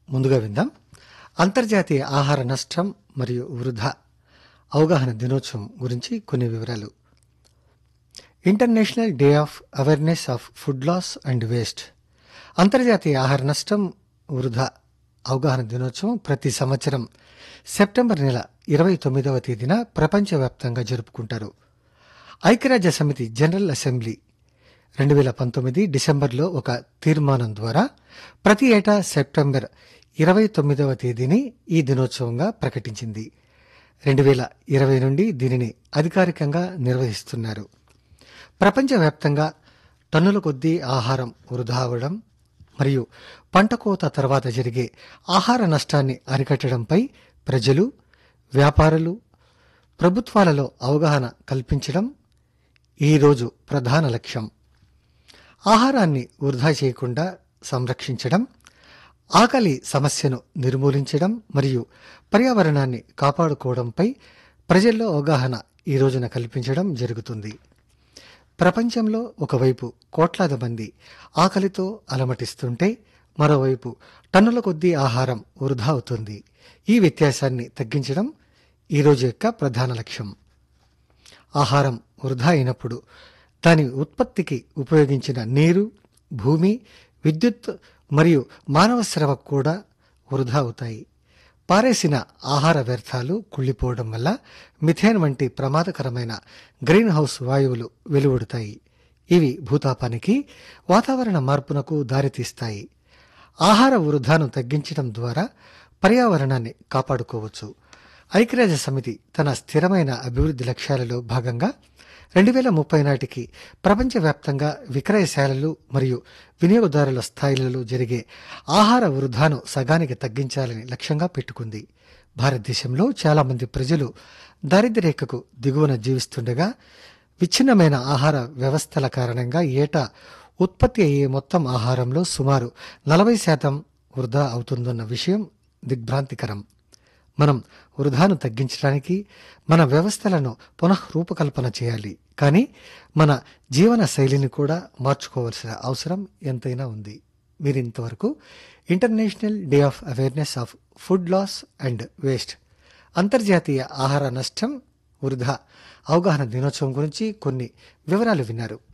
ముందుగా విందాం అంతర్జాతీయ ఆహార నష్టం మరియు వృధా అవగాహన దినోత్సవం గురించి కొన్ని వివరాలు international day of awareness of food loss and waste అంతర్జాతీయ ఆహార నష్టం వృధా అవగాహన దినోత్సవం ప్రతి సంవత్సరం సెప్టెంబర్ నెల ఇరవై తొమ్మిదవ తేదీన ప్రపంచవ్యాప్తంగా జరుపుకుంటారు ఐక్యరాజ్య సమితి జనరల్ అసెంబ్లీ రెండు వేల పంతొమ్మిది డిసెంబర్లో ఒక తీర్మానం ద్వారా ప్రతి ఏటా సెప్టెంబర్ ఇరవై తొమ్మిదవ తేదీని ఈ దినోత్సవంగా ప్రకటించింది రెండు వేల ఇరవై నుండి దీనిని అధికారికంగా నిర్వహిస్తున్నారు ప్రపంచవ్యాప్తంగా టన్నుల కొద్దీ ఆహారం వృధా అవడం మరియు పంట కోత తర్వాత జరిగే ఆహార నష్టాన్ని అరికట్టడంపై ప్రజలు వ్యాపారులు ప్రభుత్వాలలో అవగాహన కల్పించడం ఈరోజు ప్రధాన లక్ష్యం ఆహారాన్ని వృధా చేయకుండా సంరక్షించడం ఆకలి సమస్యను నిర్మూలించడం మరియు పర్యావరణాన్ని కాపాడుకోవడంపై ప్రజల్లో అవగాహన ఈ రోజున కల్పించడం జరుగుతుంది ప్రపంచంలో ఒకవైపు కోట్లాది మంది ఆకలితో అలమటిస్తుంటే మరోవైపు టన్నుల కొద్దీ ఆహారం వృధా అవుతుంది ఈ వ్యత్యాసాన్ని తగ్గించడం ఈ రోజు యొక్క ప్రధాన లక్ష్యం ఆహారం వృధా అయినప్పుడు దాని ఉత్పత్తికి ఉపయోగించిన నీరు భూమి విద్యుత్ మరియు మానవ శ్రమ కూడా వృధా అవుతాయి పారేసిన ఆహార వ్యర్థాలు కుళ్ళిపోవడం వల్ల మిథేన్ వంటి ప్రమాదకరమైన గ్రీన్ హౌస్ వాయువులు వెలువడుతాయి ఇవి భూతాపానికి వాతావరణ మార్పునకు దారితీస్తాయి ఆహార వృధాను తగ్గించడం ద్వారా పర్యావరణాన్ని కాపాడుకోవచ్చు ఐక్యరాజ్య సమితి తన స్థిరమైన అభివృద్ధి లక్ష్యాలలో భాగంగా రెండు వేల ముప్పై నాటికి ప్రపంచవ్యాప్తంగా విక్రయశాలలు మరియు వినియోగదారుల స్థాయిలలో జరిగే ఆహార వృధాను సగానికి తగ్గించాలని లక్ష్యంగా పెట్టుకుంది భారతదేశంలో చాలా మంది ప్రజలు దారిద్ర్యరేఖకు దిగువన జీవిస్తుండగా విచ్ఛిన్నమైన ఆహార వ్యవస్థల కారణంగా ఏటా ఉత్పత్తి అయ్యే మొత్తం ఆహారంలో సుమారు నలభై శాతం వృధా అవుతుందన్న విషయం దిగ్భ్రాంతికరం మనం వృధాను తగ్గించడానికి మన వ్యవస్థలను పునః రూపకల్పన చేయాలి కానీ మన జీవన శైలిని కూడా మార్చుకోవాల్సిన అవసరం ఎంతైనా ఉంది మీరు ఇంతవరకు international day of awareness of food loss and waste అంతర్జాతీయ ఆహార నష్టం వృధా అవగాహన దినోత్సవం గురించి కొన్ని వివరాలు విన్నారు